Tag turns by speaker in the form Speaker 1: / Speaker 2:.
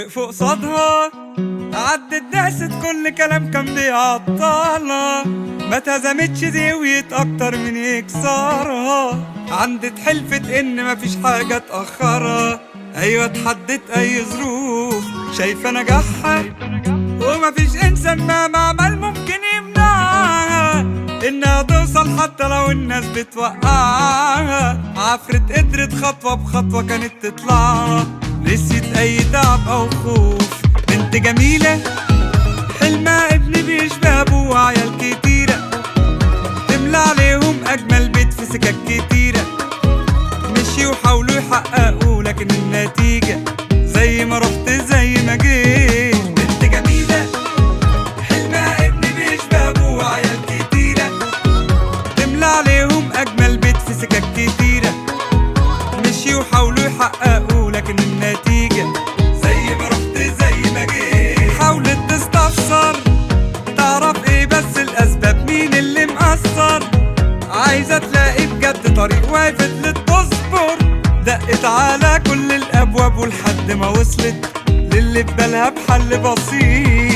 Speaker 1: وقفوا قصادها عدت داست كل كلام كان بيعطلها ما اتهزمتش زاوية أكتر من يكسرها عندت حلفت إن مفيش حاجة تأخرها أيوة اتحدت أي ظروف شايفة نجاحها ومفيش إنسان مهما عمل ممكن يمنعها إنها توصل حتى لو الناس بتوقعها عفرت قدرت خطوة بخطوة كانت تطلعها نسيت أي تعب أو خوف بنت جميلة حلمها ابن بيشبه أبوه وعيال كتيرة تملى عليهم أجمل بيت في سكك كتيرة مشي وحاولوا يحققوا لكن النتيجة زي ما رحت زي ما جيت بنت جميلة حلمها ابن بيشبه أبوه وعيال كتيرة تملى عليهم أجمل بيت في سكك كتيرة مشي وحاولوا يحققوا لكن النتيجة زي ما رحت زي ما جيت حاولت تستفسر تعرف ايه بس الأسباب مين اللي مأثر عايزة تلاقي بجد طريق وفضلت تصبر دقت على كل الأبواب ولحد ما وصلت للي في بالها بحل بسيط